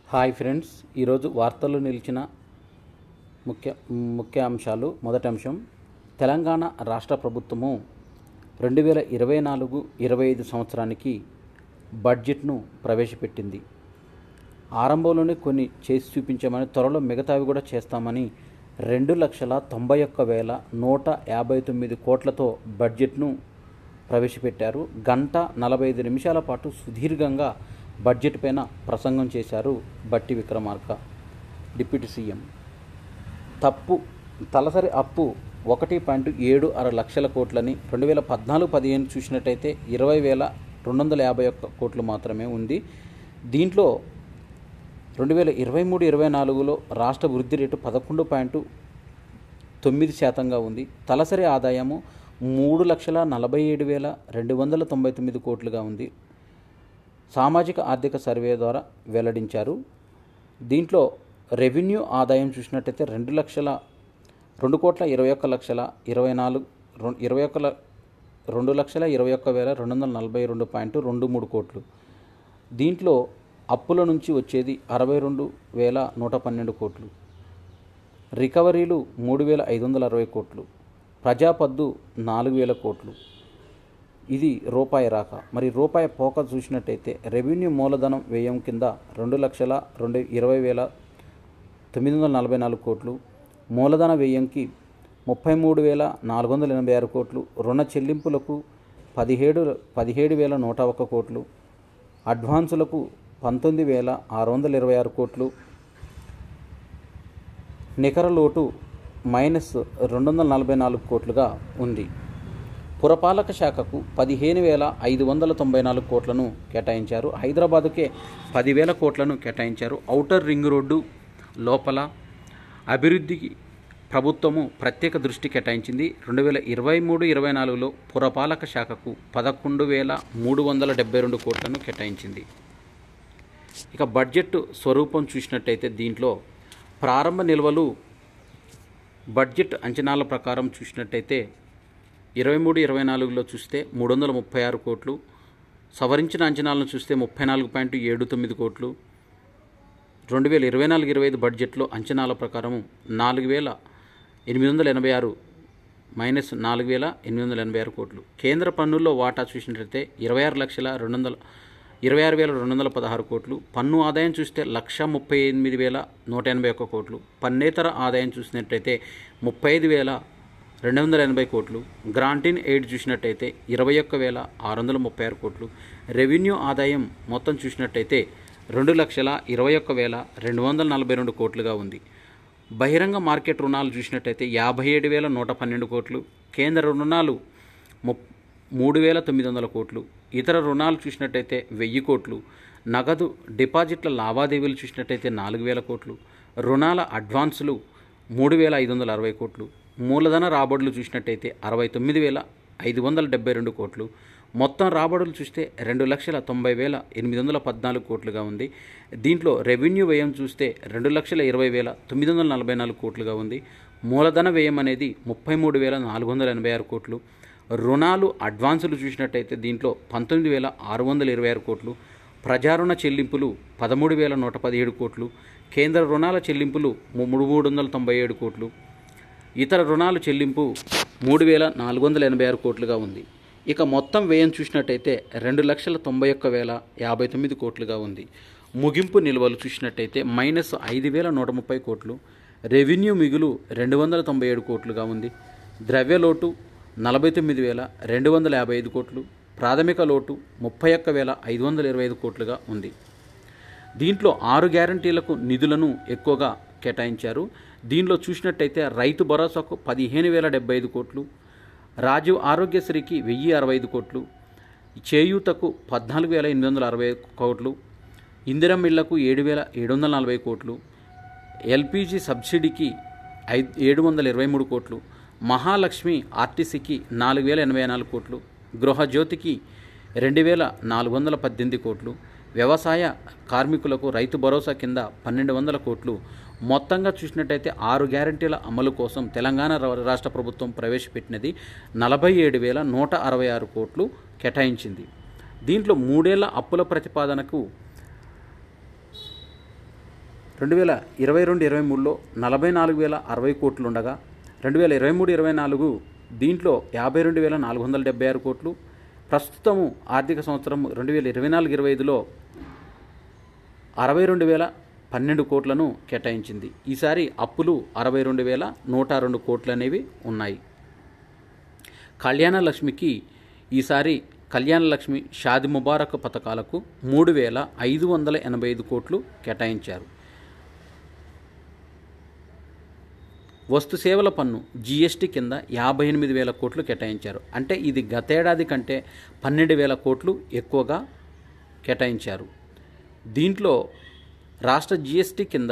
hi friends ఈరోజు వార్తల్లో నిలిచిన ముఖ్య ముఖ్య అంశాలు మొదటి అంశం తెలంగాణ రాష్ట్ర ప్రభుత్వము రెండు వేల ఇరవై నాలుగు ఇరవై ఐదు సంవత్సరానికి బడ్జెట్ను ప్రవేశపెట్టింది ఆరంభంలోనే కొన్ని చేసి చూపించామని త్వరలో మిగతావి కూడా చేస్తామని రెండు లక్షల తొంభై ఒక్క వేల నూట యాభై తొమ్మిది కోట్లతో బడ్జెట్ను ప్రవేశపెట్టారు గంట నలభై ఐదు నిమిషాల పాటు సుదీర్ఘంగా బడ్జెట్ పైన ప్రసంగం చేశారు బట్టి విక్రమార్క డిప్యూటీ సీఎం తప్పు తలసరి అప్పు ఒకటి పాయింట్ ఏడు అర లక్షల కోట్లని రెండు వేల పద్నాలుగు పదిహేను చూసినట్టయితే ఇరవై వేల రెండు వందల యాభై ఒక్క కోట్లు మాత్రమే ఉంది దీంట్లో రెండు వేల ఇరవై మూడు ఇరవై నాలుగులో రాష్ట్ర వృద్ధి రేటు పదకొండు పాయింట్ తొమ్మిది శాతంగా ఉంది తలసరి ఆదాయము మూడు లక్షల నలభై ఏడు వేల రెండు వందల తొంభై తొమ్మిది కోట్లుగా ఉంది సామాజిక ఆర్థిక సర్వే ద్వారా వెల్లడించారు దీంట్లో రెవెన్యూ ఆదాయం చూసినట్టయితే రెండు లక్షల రెండు కోట్ల ఇరవై ఒక్క లక్షల ఇరవై నాలుగు రెండు ఇరవై ఒక్క ల- రెండు లక్షల ఇరవై ఒక్క వేల రెండు వందల నలభై రెండు పాయింట్ రెండు మూడు కోట్లు దీంట్లో అప్పుల నుంచి వచ్చేది అరవై రెండు వేల నూట పన్నెండు కోట్లు రికవరీలు మూడు వేల ఐదు వందల అరవై కోట్లు ప్రజాపద్దు నాలుగు వేల కోట్లు ఇది రూపాయి రాక మరి రూపాయి పోక చూసినట్టయితే రెవెన్యూ మూలధనం వ్యయం కింద రెండు లక్షల రెండు ఇరవై వేల తొమ్మిది వందల నలభై నాలుగు కోట్లు మూలధన వ్యయంకి ముప్పై మూడు వేల నాలుగు వందల ఎనభై ఆరు కోట్లు రుణ చెల్లింపులకు పదిహేడు పదిహేడు వేల నూట ఒక్క కోట్లు అడ్వాన్సులకు పంతొమ్మిది వేల ఆరు వందల ఇరవై ఆరు కోట్లు నికర లోటు మైనస్ రెండు వందల నలభై నాలుగు కోట్లుగా ఉంది పురపాలక శాఖకు పదిహేను వేల ఐదు వందల తొంభై నాలుగు కోట్లను కేటాయించారు హైదరాబాదుకే పదివేల కోట్లను కేటాయించారు ఔటర్ రింగ్ రోడ్డు లోపల అభివృద్ధికి ప్రభుత్వము ప్రత్యేక దృష్టి కేటాయించింది రెండు వేల ఇరవై మూడు ఇరవై నాలుగులో పురపాలక శాఖకు పదకొండు వేల మూడు వందల డెబ్బై రెండు కోట్లను కేటాయించింది ఇక బడ్జెట్ స్వరూపం చూసినట్టయితే దీంట్లో ప్రారంభ నిల్వలు బడ్జెట్ అంచనాల ప్రకారం చూసినట్టయితే ఇరవై మూడు ఇరవై నాలుగులో చూస్తే మూడు వందల ముప్పై ఆరు కోట్లు సవరించిన అంచనాలను చూస్తే ముప్పై నాలుగు పాయింట్ ఏడు తొమ్మిది కోట్లు రెండు వేల ఇరవై నాలుగు ఇరవై ఐదు బడ్జెట్లో అంచనాల ప్రకారం నాలుగు వేల ఎనిమిది వందల ఎనభై ఆరు మైనస్ నాలుగు వేల ఎనిమిది వందల ఎనభై ఆరు కోట్లు కేంద్ర పన్నుల్లో వాటా చూసినట్లయితే ఇరవై ఆరు లక్షల రెండు వందల ఇరవై ఆరు వేల రెండు వందల పదహారు కోట్లు పన్ను ఆదాయం చూస్తే లక్ష ముప్పై ఎనిమిది వేల నూట ఎనభై ఒక్క కోట్లు పన్నేతర ఆదాయం చూసినట్టయితే ముప్పై ఐదు వేల రెండు వందల ఎనభై కోట్లు గ్రాంటిన్ ఎయిడ్ చూసినట్టయితే ఇరవై ఒక్క వేల ఆరు వందల ముప్పై ఆరు కోట్లు రెవెన్యూ ఆదాయం మొత్తం చూసినట్టయితే రెండు లక్షల ఇరవై ఒక్క వేల రెండు వందల నలభై రెండు కోట్లుగా ఉంది బహిరంగ మార్కెట్ రుణాలు చూసినట్టయితే యాభై ఏడు వేల నూట పన్నెండు కోట్లు కేంద్ర రుణాలు ముప్ మూడు వేల తొమ్మిది వందల కోట్లు ఇతర రుణాలు చూసినట్టయితే వెయ్యి కోట్లు నగదు డిపాజిట్ల లావాదేవీలు చూసినట్టయితే నాలుగు వేల కోట్లు రుణాల అడ్వాన్సులు మూడు వేల ఐదు వందల అరవై కోట్లు మూలధన రాబడులు చూసినట్టయితే అరవై తొమ్మిది వేల ఐదు వందల డెబ్బై రెండు కోట్లు మొత్తం రాబడులు చూస్తే రెండు లక్షల తొంభై వేల ఎనిమిది వందల పద్నాలుగు కోట్లుగా ఉంది దీంట్లో రెవెన్యూ వ్యయం చూస్తే రెండు లక్షల ఇరవై వేల తొమ్మిది వందల నలభై నాలుగు కోట్లుగా ఉంది మూలధన వ్యయం అనేది ముప్పై మూడు వేల నాలుగు వందల ఎనభై ఆరు కోట్లు రుణాలు అడ్వాన్సులు చూసినట్టయితే దీంట్లో పంతొమ్మిది వేల ఆరు వందల ఇరవై ఆరు కోట్లు ప్రజారుణ చెల్లింపులు పదమూడు వేల నూట పదిహేడు కోట్లు కేంద్ర రుణాల చెల్లింపులు మూడు మూడు వందల తొంభై ఏడు కోట్లు ఇతర రుణాలు చెల్లింపు మూడు వేల నాలుగు వందల ఎనభై ఆరు కోట్లుగా ఉంది ఇక మొత్తం వ్యయం చూసినట్టయితే రెండు లక్షల తొంభై ఒక్క వేల యాభై తొమ్మిది కోట్లుగా ఉంది ముగింపు నిల్వలు చూసినట్టయితే మైనస్ ఐదు వేల నూట ముప్పై కోట్లు రెవెన్యూ మిగులు రెండు వందల తొంభై ఏడు కోట్లుగా ఉంది ద్రవ్య లోటు నలభై తొమ్మిది వేల రెండు వందల యాభై ఐదు కోట్లు ప్రాథమిక లోటు ముప్పై ఒక్క వేల ఐదు వందల ఇరవై ఐదు కోట్లుగా ఉంది దీంట్లో ఆరు గ్యారంటీలకు నిధులను ఎక్కువగా కేటాయించారు దీనిలో చూసినట్టయితే రైతు భరోసాకు పదిహేను వేల డెబ్బై ఐదు కోట్లు రాజీవ్ ఆరోగ్యశ్రీకి వెయ్యి అరవై ఐదు కోట్లు చేయూతకు పద్నాలుగు వేల ఎనిమిది వందల అరవై కోట్లు ఇందిరం ఇళ్లకు ఏడు వేల ఏడు వందల నలభై కోట్లు ఎల్పిజి సబ్సిడీకి ఐదు ఏడు వందల ఇరవై మూడు కోట్లు మహాలక్ష్మి ఆర్టీసీకి నాలుగు వేల ఎనభై నాలుగు కోట్లు గృహజ్యోతికి రెండు వేల నాలుగు వందల పద్దెనిమిది కోట్లు వ్యవసాయ కార్మికులకు రైతు భరోసా కింద పన్నెండు వందల కోట్లు మొత్తంగా చూసినట్టయితే ఆరు గ్యారంటీల అమలు కోసం తెలంగాణ రా- రాష్ట్ర ప్రభుత్వం ప్రవేశపెట్టినది నలభై ఏడు వేల నూట అరవై ఆరు కోట్లు కేటాయించింది దీంట్లో మూడేళ్ల అప్పుల ప్రతిపాదనకు రెండు వేల ఇరవై రెండు ఇరవై మూడులో నలభై నాలుగు వేల అరవై కోట్లు ఉండగా రెండు వేల ఇరవై మూడు ఇరవై నాలుగు దీంట్లో యాభై రెండు వేల నాలుగు వందల డెబ్బై ఆరు కోట్లు ప్రస్తుతము ఆర్థిక సంవత్సరం రెండు వేల ఇరవై నాలుగు ఇరవై ఐదులో అరవై రెండు వేల పన్నెండు కోట్లను కేటాయించింది ఈసారి అప్పులు అరవై రెండు వేల నూట రెండు కోట్లు అనేవి ఉన్నాయి కళ్యాణ లక్ష్మికి ఈసారి కళ్యాణ లక్ష్మి షాది ముబారక్ పథకాలకు మూడు వేల ఐదు వందల ఎనభై ఐదు కోట్లు కేటాయించారు వస్తు సేవల పన్ను జీఎస్టీ కింద యాభై ఎనిమిది వేల కోట్లు కేటాయించారు అంటే ఇది గతేడాది కంటే పన్నెండు వేల కోట్లు ఎక్కువగా కేటాయించారు దీంట్లో రాష్ట్ర జీఎస్టీ కింద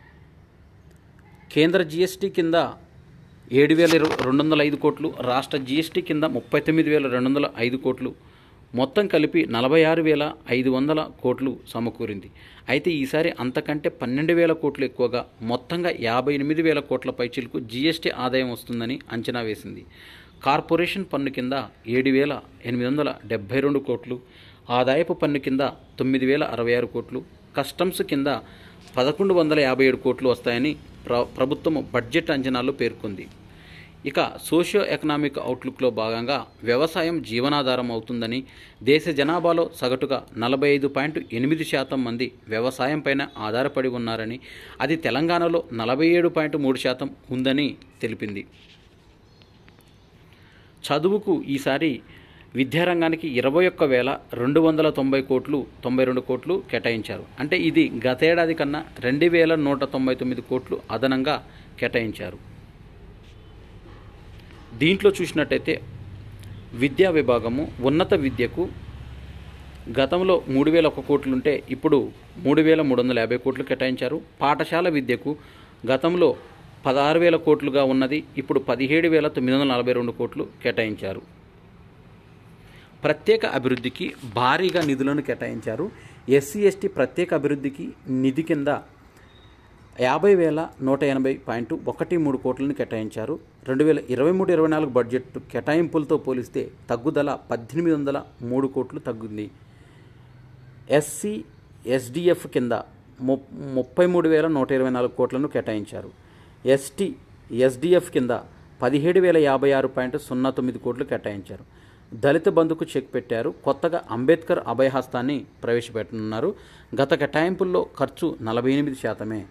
కేంద్ర జీఎస్టీ కింద ఏడు వేల ఇరవై రెండు వందల ఐదు కోట్లు రాష్ట్ర జీఎస్టీ కింద ముప్పై తొమ్మిది వేల రెండు వందల ఐదు కోట్లు మొత్తం కలిపి నలభై ఆరు వేల ఐదు వందల కోట్లు సమకూరింది అయితే ఈసారి అంతకంటే పన్నెండు వేల కోట్లు ఎక్కువగా మొత్తంగా యాభై ఎనిమిది వేల కోట్ల పైచిలకు జీఎస్టీ ఆదాయం వస్తుందని అంచనా వేసింది కార్పొరేషన్ పన్ను కింద ఏడు వేల ఎనిమిది వందల డెబ్బై రెండు కోట్లు ఆదాయపు పన్ను కింద తొమ్మిది వేల అరవై ఆరు కోట్లు కస్టమ్స్ కింద పదకొండు వందల యాభై ఏడు కోట్లు వస్తాయని ప్ర ప్రభుత్వం బడ్జెట్ అంచనాల్లో పేర్కొంది ఇక సోషియో ఎకనామిక్ అవుట్లుక్లో భాగంగా వ్యవసాయం జీవనాధారం అవుతుందని దేశ జనాభాలో సగటుగా నలభై ఐదు పాయింట్ ఎనిమిది శాతం మంది వ్యవసాయంపైన ఆధారపడి ఉన్నారని అది తెలంగాణలో నలభై ఏడు పాయింట్ మూడు శాతం ఉందని తెలిపింది చదువుకు ఈసారి విద్యారంగానికి ఇరవై ఒక్క వేల రెండు వందల తొంభై కోట్లు తొంభై రెండు కోట్లు కేటాయించారు అంటే ఇది గతేడాది కన్నా రెండు వేల నూట తొంభై తొమ్మిది కోట్లు అదనంగా కేటాయించారు దీంట్లో చూసినట్టయితే విద్యా విభాగము ఉన్నత విద్యకు గతంలో మూడు వేల ఒక కోట్లుంటే ఇప్పుడు మూడు వేల మూడు వందల యాభై కోట్లు కేటాయించారు పాఠశాల విద్యకు గతంలో పదహారు వేల కోట్లుగా ఉన్నది ఇప్పుడు పదిహేడు వేల తొమ్మిది వందల నలభై రెండు కోట్లు కేటాయించారు ప్రత్యేక అభివృద్ధికి భారీగా నిధులను కేటాయించారు ఎస్సీ ఎస్టీ ప్రత్యేక అభివృద్ధికి నిధి కింద యాభై వేల నూట ఎనభై పాయింట్ ఒకటి మూడు కోట్లను కేటాయించారు రెండు వేల ఇరవై మూడు ఇరవై నాలుగు బడ్జెట్ కేటాయింపులతో పోలిస్తే తగ్గుదల పద్దెనిమిది వందల మూడు కోట్లు తగ్గింది ఎస్సీ ఎస్డిఎఫ్ కింద ము ముప్పై మూడు వేల నూట ఇరవై నాలుగు కోట్లను కేటాయించారు ఎస్టీ ఎస్డిఎఫ్ కింద పదిహేడు వేల యాభై ఆరు పాయింట్ సున్నా తొమ్మిది కోట్లు కేటాయించారు దళిత బంధుకు చెక్ పెట్టారు కొత్తగా అంబేద్కర్ అభయహస్తాన్ని ప్రవేశపెట్టనున్నారు గత కేటాయింపుల్లో ఖర్చు నలభై ఎనిమిది శాతమే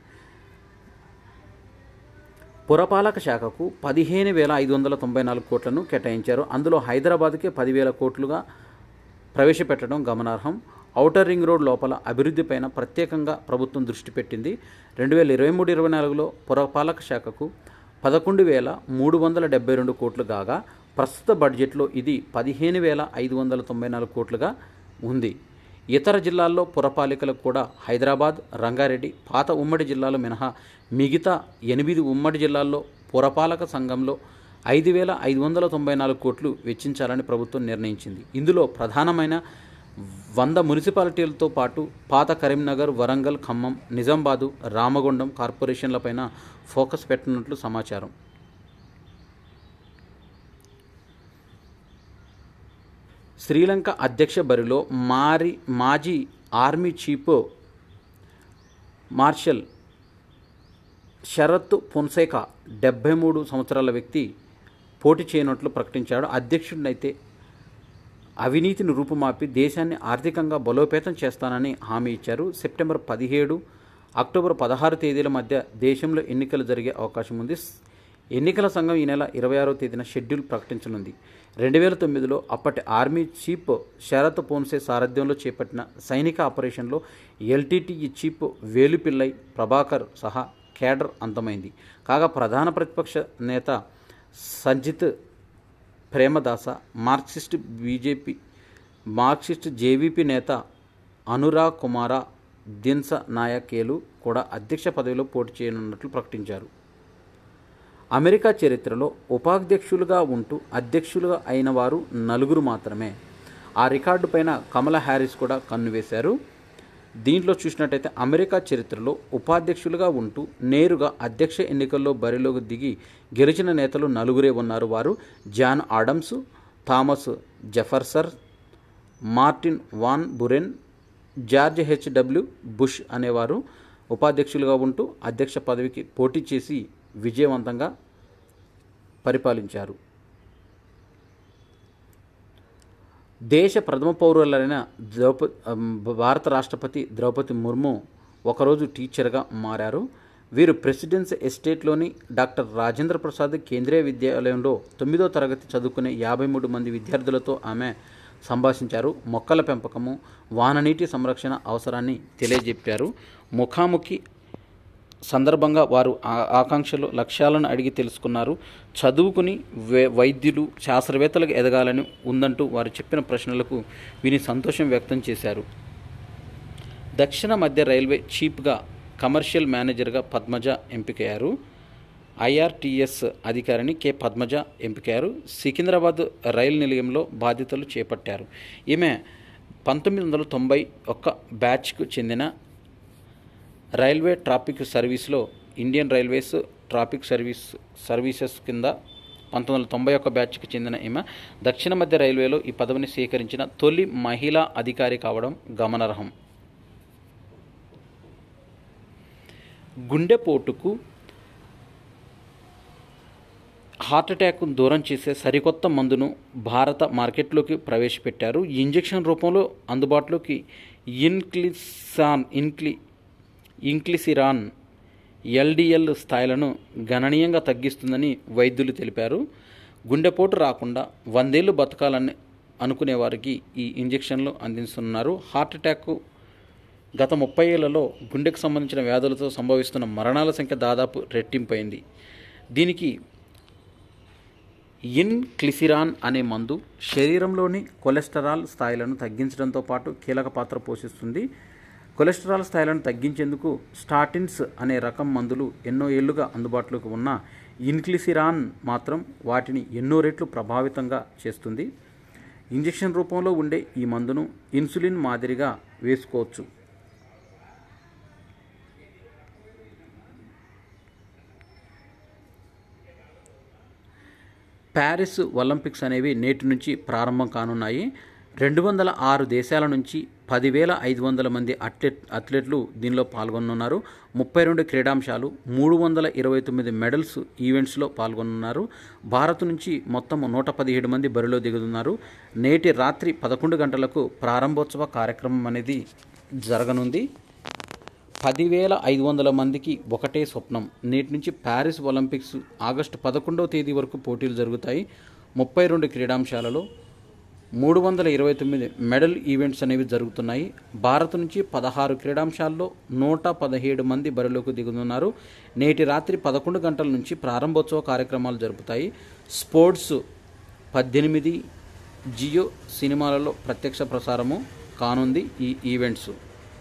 పురపాలక శాఖకు పదిహేను వేల ఐదు వందల తొంభై నాలుగు కోట్లను కేటాయించారు అందులో హైదరాబాద్కే పదివేల కోట్లుగా ప్రవేశపెట్టడం గమనార్హం ఔటర్ రింగ్ రోడ్ లోపల అభివృద్ధిపైన ప్రత్యేకంగా ప్రభుత్వం దృష్టి పెట్టింది రెండు వేల ఇరవై మూడు ఇరవై నాలుగులో పురపాలక శాఖకు పదకొండు వేల మూడు వందల డెబ్బై రెండు కోట్లు కాగా ప్రస్తుత బడ్జెట్లో ఇది పదిహేను వేల ఐదు వందల తొంభై నాలుగు కోట్లుగా ఉంది ఇతర జిల్లాల్లో పురపాలికలకు కూడా హైదరాబాద్ రంగారెడ్డి పాత ఉమ్మడి జిల్లాలు మినహా మిగతా ఎనిమిది ఉమ్మడి జిల్లాల్లో పురపాలక సంఘంలో ఐదు వేల ఐదు వందల తొంభై నాలుగు కోట్లు వెచ్చించాలని ప్రభుత్వం నిర్ణయించింది ఇందులో ప్రధానమైన వంద మున్సిపాలిటీలతో పాటు పాత కరీంనగర్ వరంగల్ ఖమ్మం నిజామాబాదు రామగుండం కార్పొరేషన్లపైన ఫోకస్ పెట్టనున్నట్లు సమాచారం శ్రీలంక అధ్యక్ష బరిలో మారి మాజీ army chief marshal Sarath Fonseka డెబ్బై మూడు సంవత్సరాల వ్యక్తి పోటీ చేయనట్లు ప్రకటించాడు అధ్యక్షుడినైతే అవినీతిని రూపుమాపి దేశాన్ని ఆర్థికంగా బలోపేతం చేస్తానని హామీ ఇచ్చారు సెప్టెంబర్ పదిహేడు అక్టోబర్ పదహారు తేదీల మధ్య దేశంలో ఎన్నికలు జరిగే అవకాశం ఉంది ఎన్నికల సంఘం ఈ నెల ఇరవై ఆరో తేదీన షెడ్యూల్ ప్రకటించనుంది రెండు వేల తొమ్మిదిలో అప్పటి ఆర్మీ చీఫ్ శరత్ పోన్సే సారథ్యంలో చేపట్టిన సైనిక ఆపరేషన్లో ఎల్టీటీఈ చీఫ్ వేలుపిల్లై ప్రభాకర్ సహా కేడర్ అంతమైంది కాగా ప్రధాన ప్రతిపక్ష నేత Sajith Premadasa Marxist BJP Marxist JVP నేత అనురాగ్ కుమార దిన్స నాయకేలు కూడా అధ్యక్ష పదవిలో పోటీ చేయనున్నట్లు ప్రకటించారు అమెరికా చరిత్రలో ఉపాధ్యక్షులుగా ఉంటూ అధ్యక్షులుగా అయిన వారు నలుగురు మాత్రమే ఆ రికార్డు పైన కమలా హ్యారిస్ కూడా కన్నువేశారు దీంట్లో చూసినట్టయితే అమెరికా చరిత్రలో ఉపాధ్యక్షులుగా ఉంటూ నేరుగా అధ్యక్ష ఎన్నికల్లో బరిలోకి దిగి గెలిచిన నేతలు నలుగురే ఉన్నారు వారు John Adams Thomas Jefferson Martin Van Buren George H W Bush అనేవారు ఉపాధ్యక్షులుగా ఉంటూ అధ్యక్ష పదవికి పోటీ చేసి విజయవంతంగా పరిపాలించారు దేశ ప్రథమ పౌరులైన ద్రౌప భారత రాష్ట్రపతి ద్రౌపది ముర్ము ఒకరోజు టీచర్గా మారారు వీరు ప్రెసిడెన్స్ ఎస్టేట్లోని డాక్టర్ రాజేంద్ర ప్రసాద్ కేంద్రీయ విద్యాలయంలో తొమ్మిదో తరగతి చదువుకునే యాభై మూడు మంది విద్యార్థులతో ఆమె సంభాషించారు మొక్కల పెంపకము వాననీటి సంరక్షణ అవసరాన్ని తెలియజెప్పారు ముఖాముఖి సందర్భంగా వారు ఆ- ఆకాంక్షలు లక్ష్యాలను అడిగి తెలుసుకున్నారు చదువుకుని వై- వైద్యులు శాస్త్రవేత్తలకు ఎదగాలని ఉందంటూ వారు చెప్పిన ప్రశ్నలకు విని సంతోషం వ్యక్తం చేశారు దక్షిణ మధ్య రైల్వే చీఫ్గా కమర్షియల్ మేనేజర్గా పద్మజ ఎంపికయ్యారు ఐఆర్టీఎస్ అధికారిని కె పద్మజ ఎంపికయ్యారు సికింద్రాబాద్ రైలు నిలయంలో బాధ్యతలు చేపట్టారు ఈమె పంతొమ్మిది వందల తొంభై ఒక్క బ్యాచ్కు చెందిన రైల్వే ట్రాఫిక్ సర్వీస్లో Indian railways traffic service services కింద పంతొమ్మిది వందల తొంభై ఒక్క బ్యాచ్కి చెందిన ఈమె దక్షిణ మధ్య రైల్వేలో ఈ పదవిని స్వీకరించిన తొలి మహిళా అధికారి కావడం గమనార్హం గుండెపోటుకు హార్ట్ అటాక్ దూరం చేసే సరికొత్త మందును భారత మార్కెట్లోకి ప్రవేశపెట్టారు ఈ ఇంజెక్షన్ రూపంలో అందుబాటులోకి ఇన్క్లిసాన్ ఇన్క్లి ఇంక్లిసిరాన్ ఎల్డిఎల్ స్థాయిలను గణనీయంగా తగ్గిస్తుందని వైద్యులు తెలిపారు గుండెపోటు రాకుండా వందేళ్లు బతకాలని అనుకునే వారికి ఈ ఇంజెక్షన్లు అందిస్తున్నారు హార్ట్ అటాక్ గత ముప్పై ఏళ్లలో గుండెకు సంబంధించిన వ్యాధులతో సంభవిస్తున్న మరణాల సంఖ్య దాదాపు రెట్టింపైంది దీనికి ఇన్క్లిసిరాన్ అనే మందు శరీరంలోని కొలెస్టరాల్ స్థాయిలను తగ్గించడంతో పాటు కీలక పాత్ర పోషిస్తుంది కొలెస్టరాల్ స్థాయిలను తగ్గించేందుకు స్టాటిన్స్ అనే రకం మందులు ఎన్నో ఏళ్లుగా అందుబాటులోకి ఉన్న ఇన్క్లిసిరాన్ మాత్రం వాటిని ఎన్నో రెట్లు ప్రభావితంగా చేస్తుంది ఇంజెక్షన్ రూపంలో ఉండే ఈ మందును ఇన్సులిన్ మాదిరిగా వేసుకోవచ్చు ప్యారిస్ ఒలింపిక్స్ అనేవి నేటి నుంచి ప్రారంభం కానున్నాయి రెండు వందల ఆరు దేశాల నుంచి పదివేల ఐదు వందల మంది అథ్లెట్ అథ్లెట్లు దీనిలో పాల్గొనున్నారు ముప్పై రెండు క్రీడాంశాలు మూడు వందల ఇరవై తొమ్మిది మెడల్స్ ఈవెంట్స్లో పాల్గొనున్నారు భారత్ నుంచి మొత్తం నూట పదిహేడు మంది బరిలో దిగుతున్నారు నేటి రాత్రి పదకొండు గంటలకు ప్రారంభోత్సవ కార్యక్రమం అనేది జరగనుంది పదివేల ఐదు వందల మందికి ఒకటే స్వప్నం నేటి నుంచి ప్యారిస్ ఒలింపిక్స్ ఆగస్టు పదకొండవ తేదీ వరకు పోటీలు జరుగుతాయి ముప్పై రెండు క్రీడాంశాలలో మూడు వందల ఇరవై తొమ్మిది మెడల్ ఈవెంట్స్ అనేవి జరుగుతున్నాయి భారత్ నుంచి పదహారు క్రీడాంశాల్లో నూట పదిహేడు మంది బరిలోకి దిగుతున్నారు నేటి రాత్రి పదకొండు గంటల నుంచి ప్రారంభోత్సవ కార్యక్రమాలు జరుపుతాయి స్పోర్ట్స్ పద్దెనిమిది జియో సినిమాలలో ప్రత్యక్ష ప్రసారము కానుంది ఈ ఈవెంట్స్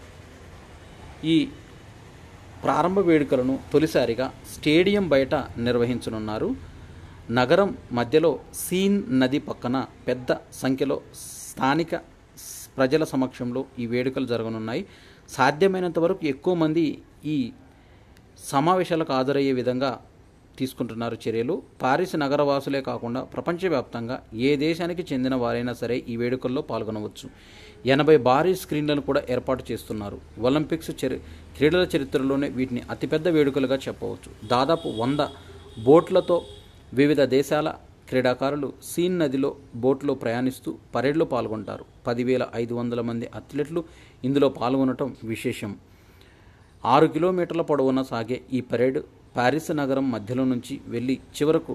ఈ ప్రారంభ వేడుకలను తొలిసారిగా స్టేడియం బయట నిర్వహించనున్నారు నగరం మధ్యలో సీన్ నది పక్కన పెద్ద సంఖ్యలో స్థానిక స్- ప్రజల సమక్షంలో ఈ వేడుకలు జరగనున్నాయి సాధ్యమైనంత వరకు ఎక్కువ మంది ఈ సమావేశాలకు హాజరయ్యే విధంగా తీసుకుంటున్నారు చర్యలు పారిస్ నగరవాసులే కాకుండా ప్రపంచవ్యాప్తంగా ఏ దేశానికి చెందిన వారైనా సరే ఈ వేడుకల్లో పాల్గొనవచ్చు ఎనభై భారీ స్క్రీన్లను కూడా ఏర్పాటు చేస్తున్నారు ఒలింపిక్స్ చరి క్రీడల చరిత్రలోనే వీటిని అతిపెద్ద వేడుకలుగా చెప్పవచ్చు దాదాపు వంద బోట్లతో వివిధ దేశాల క్రీడాకారులు సీన్ నదిలో బోట్లో ప్రయాణిస్తూ పరేడ్లో పాల్గొంటారు పదివేల ఐదు వందల మంది అథ్లెట్లు ఇందులో పాల్గొనటం విశేషం ఆరు కిలోమీటర్ల పొడవున సాగే ఈ పరేడ్ ప్యారిస్ నగరం మధ్యలో నుంచి వెళ్ళి చివరకు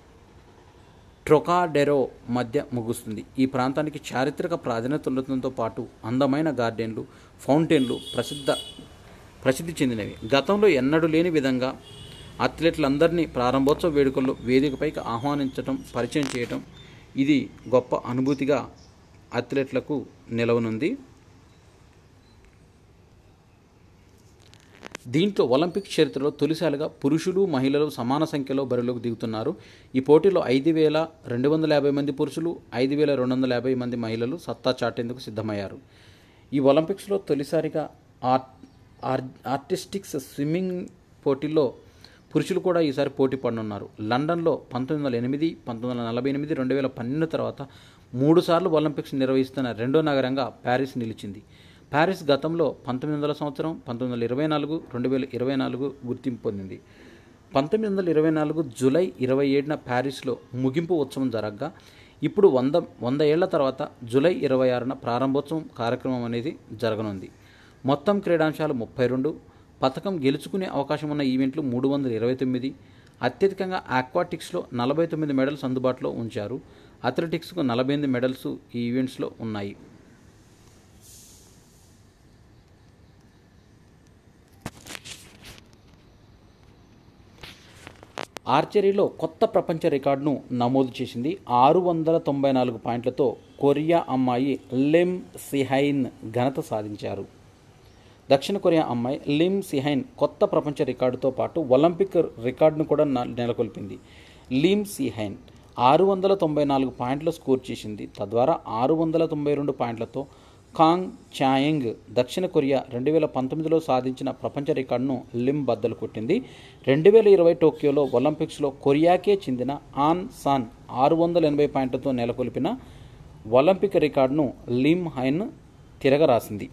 ట్రొకాడెరో మధ్య ముగుస్తుంది ఈ ప్రాంతానికి చారిత్రక ప్రాధాన్యత ఉండటంతో పాటు అందమైన గార్డెన్లు ఫౌంటైన్లు ప్రసిద్ధ ప్రసిద్ధి చెందినవి గతంలో ఎన్నడూ లేని విధంగా అథ్లెట్లందరినీ ప్రారంభోత్సవ వేడుకల్లో వేదికపైకి ఆహ్వానించడం పరిచయం చేయటం ఇది గొప్ప అనుభూతిగా అథ్లెట్లకు నిలవనుంది దీంట్లో ఒలింపిక్ చరిత్రలో తొలిసారిగా పురుషులు మహిళలు సమాన సంఖ్యలో బరిలోకి దిగుతున్నారు ఈ పోటీలో ఐదు వేల రెండు వందల యాభై మంది పురుషులు ఐదు వేల రెండు వందల యాభై మంది మహిళలు సత్తా చాటేందుకు సిద్ధమయ్యారు ఈ ఒలింపిక్స్లో తొలిసారిగా ఆర్ట్ ఆర్ ఆర్టిస్టిక్స్ స్విమ్మింగ్ పోటీల్లో పురుషులు కూడా ఈసారి పోటీ పడనున్నారు లండన్లో పంతొమ్మిది వందల ఎనిమిది పంతొమ్మిది వందల నలభై ఎనిమిది రెండు వేల పన్నెండు తర్వాత మూడుసార్లు ఒలింపిక్స్ నిర్వహిస్తున్న రెండో నగరంగా ప్యారిస్ నిలిచింది ప్యారిస్ గతంలో పంతొమ్మిది వందల సంవత్సరం పంతొమ్మిది వందల ఇరవై నాలుగు రెండు వేల ఇరవై నాలుగు గుర్తింపు పొందింది పంతొమ్మిది వందల ఇరవై నాలుగు జూలై ఇరవై ఏడున ప్యారిస్లో ముగింపు ఉత్సవం జరగగా ఇప్పుడు వంద వంద ఏళ్ల తర్వాత జూలై ఇరవై ఆరున ప్రారంభోత్సవం కార్యక్రమం అనేది జరగనుంది మొత్తం క్రీడాంశాలు ముప్పై రెండు పథకం గెలుచుకునే అవకాశం ఉన్న ఈవెంట్లు మూడు వందల ఇరవై తొమ్మిది అత్యధికంగా ఆక్వాటిక్స్లో నలభై తొమ్మిది మెడల్స్ అందుబాటులో ఉంచారు అథ్లెటిక్స్కు నలభై ఎనిమిది మెడల్స్ ఈ ఈవెంట్స్లో ఉన్నాయి ఆర్చరీలో కొత్త ప్రపంచ రికార్డును నమోదు చేసింది ఆరు వందల తొంభై నాలుగు పాయింట్లతో కొరియా అమ్మాయి లిమ్ సిహైన్ ఘనత సాధించారు దక్షిణ కొరియా అమ్మాయి లిమ్ సిహైన్ కొత్త ప్రపంచ రికార్డుతో పాటు ఒలింపిక్ రికార్డును కూడా న- నెలకొల్పింది లిమ్ సిహైన్ ఆరు వందల తొంభై నాలుగు పాయింట్లు స్కోర్ చేసింది తద్వారా ఆరు వందల తొంభై రెండు పాయింట్లతో కాంగ్ చాయంగ్ దక్షిణ కొరియా రెండు వేల పంతొమ్మిదిలో సాధించిన ప్రపంచ రికార్డును లిమ్ బద్దలు కొట్టింది రెండు వేల ఇరవై టోక్యోలో ఒలింపిక్స్లో కొరియాకే చెందిన ఆన్ సాన్ ఆరు వందల ఎనభై పాయింట్లతో నెలకొల్పిన ఒలింపిక్ రికార్డును లిమ్ హైన్ తిరగరాసింది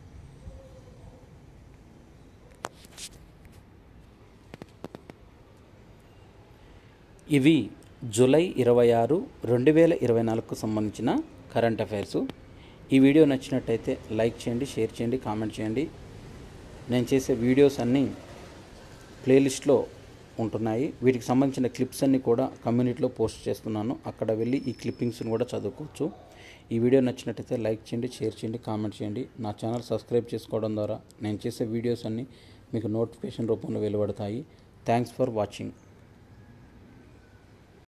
ఇవి జూలై ఇరవై ఆరు రెండు వేల ఇరవై నాలుగుకు సంబంధించిన కరెంట్ అఫైర్స్ ఈ వీడియో నచ్చినట్టయితే లైక్ చేయండి షేర్ చేయండి కామెంట్ చేయండి నేను చేసే వీడియోస్ అన్నీ ప్లేలిస్ట్లో ఉంటున్నాయి వీటికి సంబంధించిన క్లిప్స్ అన్నీ కూడా కమ్యూనిటీలో పోస్ట్ చేస్తున్నాను అక్కడ వెళ్ళి ఈ క్లిప్పింగ్స్ని కూడా చదువుకోవచ్చు ఈ వీడియో నచ్చినట్టయితే లైక్ చేయండి షేర్ చేయండి కామెంట్ చేయండి నా ఛానల్ సబ్స్క్రైబ్ చేసుకోవడం ద్వారా నేను చేసే వీడియోస్ అన్నీ మీకు నోటిఫికేషన్ రూపంలో వెలువడతాయి థ్యాంక్స్ ఫర్ వాచింగ్